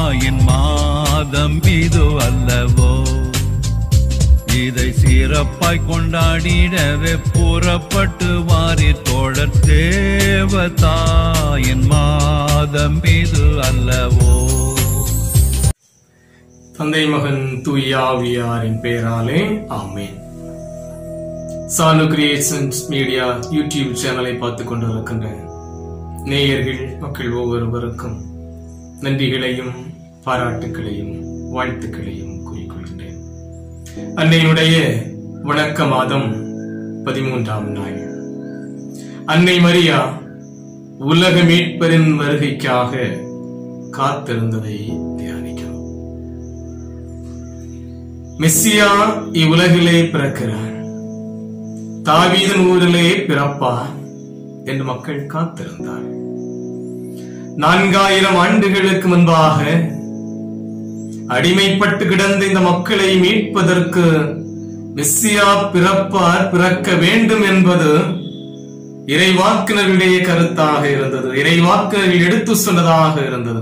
தாயின் மாதம் இது அல்லவோ இதை சிறப்பாய் கொண்டாடிடவே புறப்பட்டு வாரி தோழர் தேவ தாயின் மாதம் இது அல்லவோ தந்தை மகன் தூயாவியாரின் பெயராலே ஆமென் சானு கிரியேஷன்ஸ் மீடியா யூடியூப் சேனலை பார்த்து கொண்டிருக்கின்ற நேயர்கள் மக்கள் ஒவ்வொருவருக்கும் நன்றிகளையும் பாராட்டுகளையும் வாழ்த்துக்களையும் கூறிக்கொள்கின்றேன் அன்னையினுடைய வணக்க மாதம் பதிமூன்றாம் நாள் அன்னை மரியா உலக மீட்பரின் வருகைக்காக காத்திருந்ததை தியானிக்கிறோம் மெஸ்ஸியா இவ்வுலகிலே பிறக்கிறார் தாவீதன் ஊரிலே பிறப்பார் என்று மக்கள் காத்திருந்தார் நான்காயிரம் ஆண்டுகளுக்கு முன்பாக அடிமைப்பட்டு கிடந்த இந்த மக்களை மீட்பதற்கு மெஸ்ஸியா பிறப்பார் பிறக்க வேண்டும் என்பது இறைவாக்கினர்களுடைய கருத்தாக இருந்தது இறைவாக்கினர்கள் எடுத்து சொன்னதாக இருந்தது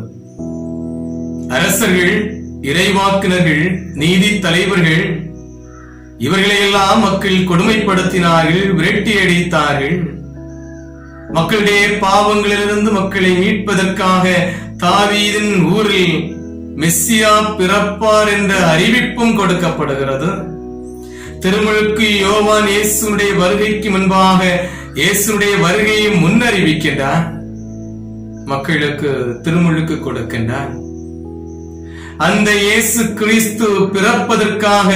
அரசர்கள் இறைவாக்கினர்கள் நீதி தலைவர்கள் இவர்களையெல்லாம் மக்கள் கொடுமைப்படுத்தினார்கள் விரட்டி அடித்தார்கள் மக்களுடைய பாவங்களிலிருந்து மக்களை மீட்பதற்காக தாவீதின் ஊரில் மெஸ்ஸியா பிறப்பார் என்ற அறிவிப்பும் கொடுக்கப்படுகிறது திருமுழுக்கு யோவான் இயேசுடைய வருகைக்கு முன்பாக இயேசுடைய வருகையை முன்னறிவிக்கின்றார் மக்களுக்கு திருமுழுக்கு கொடுக்கின்றார் அந்த இயேசு கிறிஸ்து பிறப்பதற்காக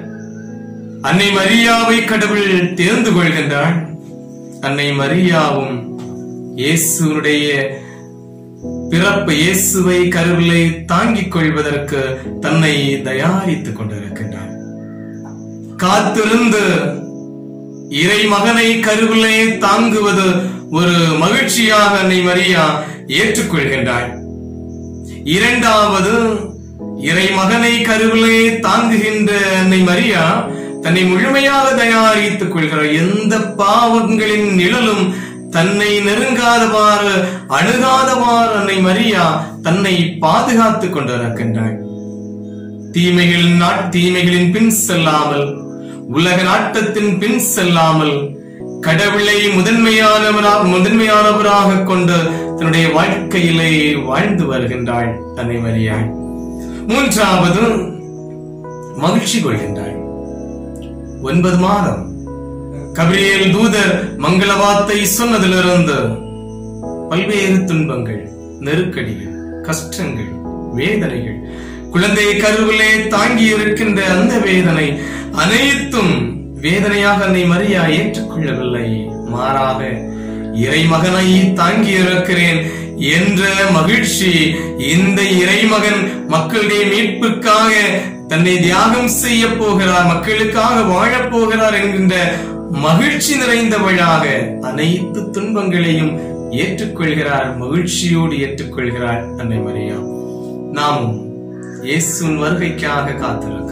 அன்னை மரியாவை கடவுள் தேர்ந்து கொள்கின்றாள் அன்னை மரியாவும் இயேசுடைய பிறப்பு இயேசுவை கருவிலை தாங்கிக் கொள்வதற்கு தன்னை தயாரித்துக் கொண்டிருக்கின்றார் காத்திருந்து இறை மகனை கருவிலே தாங்குவது ஒரு மகிழ்ச்சியாக அன்னை மரியா ஏற்றுக்கொள்கின்றாள் இரண்டாவது இறை மகனை கருவிலே தாங்குகின்ற அன்னை மரியா தன்னை முழுமையாக தயாரித்துக் கொள்கிறார் எந்த பாவங்களின் நிழலும் தன்னை நெருங்காதவாறு அணுகாதவாறு அன்னை மரியா தன்னை பாதுகாத்துக் கொண்டிருக்கின்றாள் தீமைகளின் நாட் தீமைகளின் பின் செல்லாமல் உலக நாட்டத்தின் பின் செல்லாமல் கடவுளை முதன்மையானவராக முதன்மையானவராக கொண்டு தன்னுடைய வாழ்க்கையிலே வாழ்ந்து வருகின்றாள் அன்னை மரியாள் மூன்றாவது மகிழ்ச்சி கொள்கின்றாள் ஒன்பது மாதம் கபிரியல் தூதர் மங்கள வார்த்தை சொன்னதிலிருந்து பல்வேறு துன்பங்கள் நெருக்கடிகள் கஷ்டங்கள் வேதனைகள் குழந்தை கருவிலே தாங்கி இருக்கின்ற அந்த வேதனை அனைத்தும் வேதனையாக அன்னை மரியா ஏற்றுக்கொள்ளவில்லை மாறாக இறைமகனை தாங்கி இருக்கிறேன் என்ற மகிழ்ச்சி இந்த இறைமகன் மக்களுடைய மீட்புக்காக தன்னை தியாகம் செய்ய போகிறார் மக்களுக்காக வாழப் போகிறார் என்கின்ற மகிழ்ச்சி நிறைந்தவளாக அனைத்து துன்பங்களையும் ஏற்றுக்கொள்கிறார் மகிழ்ச்சியோடு ஏற்றுக்கொள்கிறார் அன்னை மரியா நாமும் இயேசுவின் வருகைக்காக காத்திருக்கிறோம்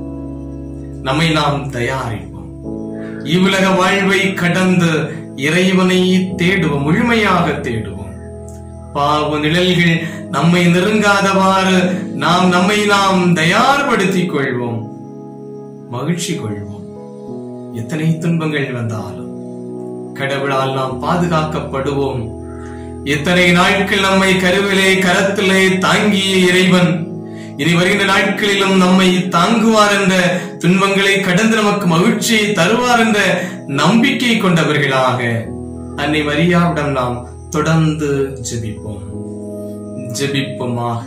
நம்மை நாம் தயாரிப்போம் இவ்வுலக வாழ்வை கடந்து இறைவனை தேடுவோம் முழுமையாக தேடுவோம் பாவ நிழல்கள் நம்மை நெருங்காதவாறு நாம் நம்மை நாம் தயார்படுத்திக் கொள்வோம் மகிழ்ச்சி கொள்வோம் எத்தனை துன்பங்கள் வந்தாலும் கடவுளால் நாம் பாதுகாக்கப்படுவோம் எத்தனை நாட்கள் நம்மை கருவிலே கரத்திலே தாங்கிய இறைவன் இனி வருகின்ற நாட்களிலும் நம்மை தாங்குவார் என்ற துன்பங்களை கடந்து நமக்கு மகிழ்ச்சியை தருவார் என்ற நம்பிக்கை கொண்டவர்களாக அன்னை மரியாவிடம் நாம் தொடர்ந்து ஜெபிப்போம் ஜெபிப்போமாக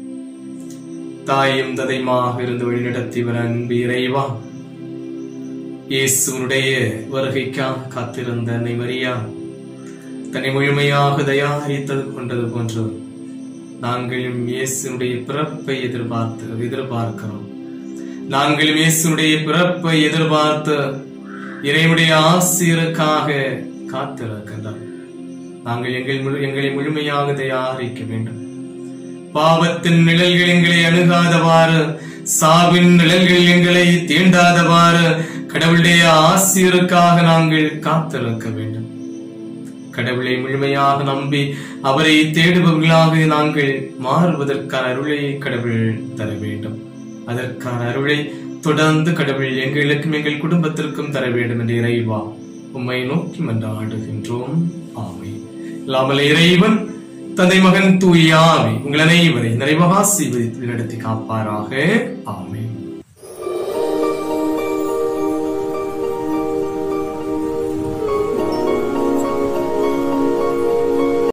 தாயும் ததைமாக இருந்து வழிநடத்தி வர அன்பு இறைவா இயேசுனுடைய வருகைக்காக காத்திருந்த அன்னை மரியா தன்னை முழுமையாக தயாரித்தது கொண்டது போன்று நாங்களும் இயேசுனுடைய பிறப்பை எதிர்பார்த்து எதிர்பார்க்கிறோம் நாங்களும் இயேசுனுடைய பிறப்பை எதிர்பார்த்து இறைவனுடைய ஆசிரியருக்காக காத்திருக்கின்றோம் நாங்கள் எங்கள் முழு எங்களை முழுமையாக தயாரிக்க வேண்டும் பாவத்தின் நிழல்கள் எங்களை அணுகாதவாறு சாவின் நிழல்கள் எங்களை தீண்டாதவாறு கடவுளுடைய ஆசிரியருக்காக நாங்கள் காத்திருக்க வேண்டும் கடவுளை முழுமையாக நம்பி அவரை தேடுபவர்களாக நாங்கள் மாறுவதற்கான அருளை கடவுள் தர வேண்டும் அதற்கான அருளை தொடர்ந்து கடவுள் எங்களுக்கும் எங்கள் குடும்பத்திற்கும் தர வேண்டும் என்று இறைவா உம்மை நோக்கி மன்றாடுகின்றோம் ஆமை இல்லாமல் இறைவன் தந்தை மகன் தூயாவை உங்கள் அனைவரை நிறைவாக செய்வதில் நடத்தி காப்பாராக ஆமென்